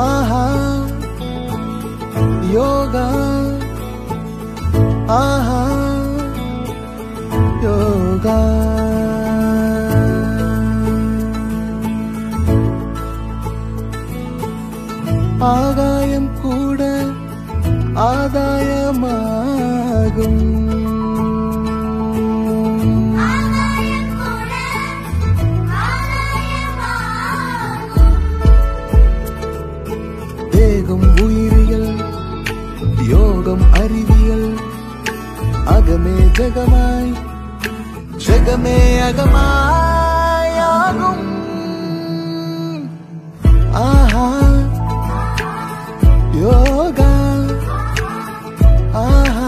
ஆஹா யோகா ஆஹா யோகா ஆகாயம் கூட ஆதாயமாகும் ஆகாயம் கூட ஆகாயமாகும் தேகம் உயிரியல் யோகம் அறிவியல் அகமே ஜெகமாய் ஜெகமே அகமாய் ஆகும் ஆஹா யோகா ஆஹா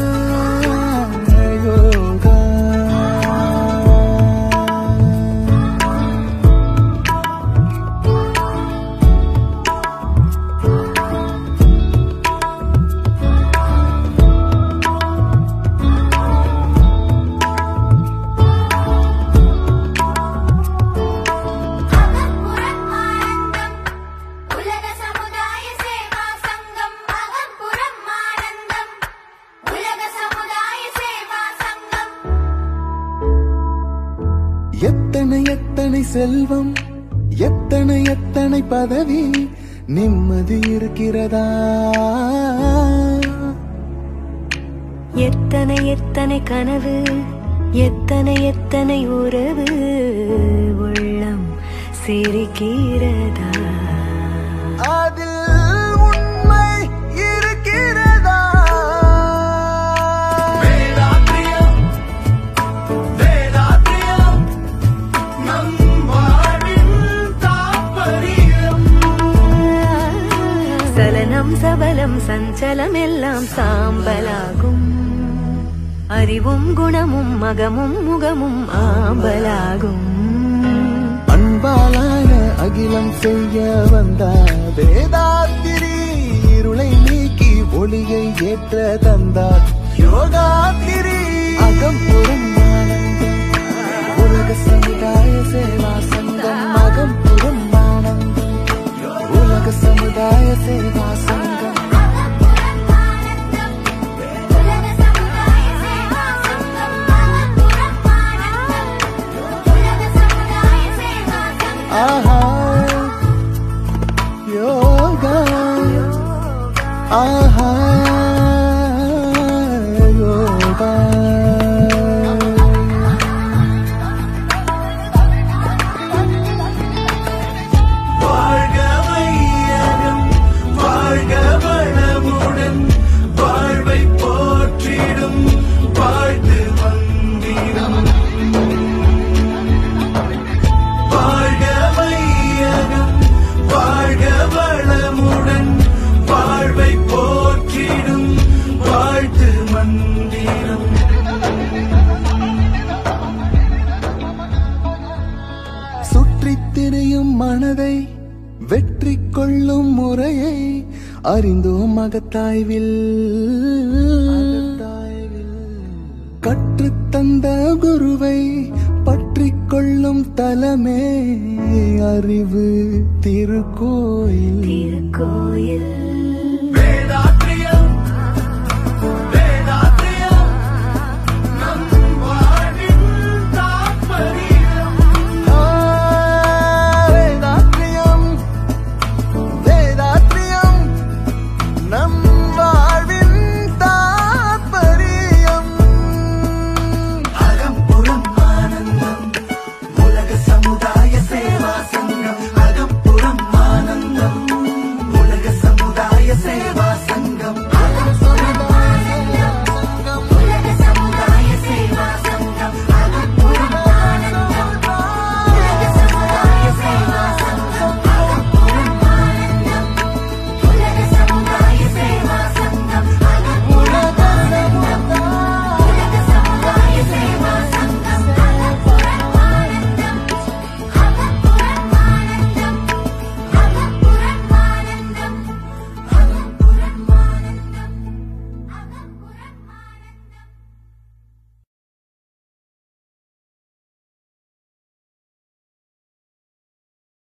யோகா அகம்புறம் ஆனந்தம் உலக சமுதாய சேவா சங்கம் அகம்புறம் ஆனந்தம் உலக சமுதாய சேவா சங்கம் எத்தனை எத்தனை செல்வம் எத்தனை எத்தனை பதவி நிம்மதி இருக்கிறதா எத்தனை எத்தனை கனவு எத்தனை எத்தனை உறவு உள்ளம் சிரிக்கிறதா அதில் உண்மை இருக்கிறதா வேதாத்ரியம் வேதாத்ரியம் நம் வாழ்வின் தாற்பரியம் சலனம் சபலம் சஞ்சலம் எல்லாம் சாம்பலாகும் அறிவும் குணமும் மகமும் முகமும் ஆம்பலாகும் அன்பாலான அகிலம் செய்ய வந்த வேதாத்திரி இருளை நீக்கி ஒளியை ஏற்ற தந்தார் யோகாத்திரி அகம்புறம் ஆனந்தம் உலக சமுதாய சேவா சங்கம் அகம்புறம் ஆனந்தம் உலக சமுதாய சேவா சங்கம் அகம்புறம் ஆனந்தம் உலக சமுதாய சேவா சங்கம் அகம்புறம் ஆனந்தம் உலக சமுதாய சேவா சங்கம் ஆஹா யோகா ஆஹா யோகா வாழ்க வையகம் வாழ்க வளமுடன் வாழ்வை போற்றிடும் வாழ்த்து வந்திடும் வாழ்க வையகம் வாழ்க வளமுடன் வாழ்வை போற்றிடும் வாழ்த்து மந்திரம் சுற்றித் திரியும் மனதை வெற்றி கொள்ளும் முறையை அறிந்தோம் மகத்தாய்வில் கற்றுத்தந்த குருவை பற்றிக் கொள்ளும் தலமே அறிவு திருக்கோயில் திருக்கோயில்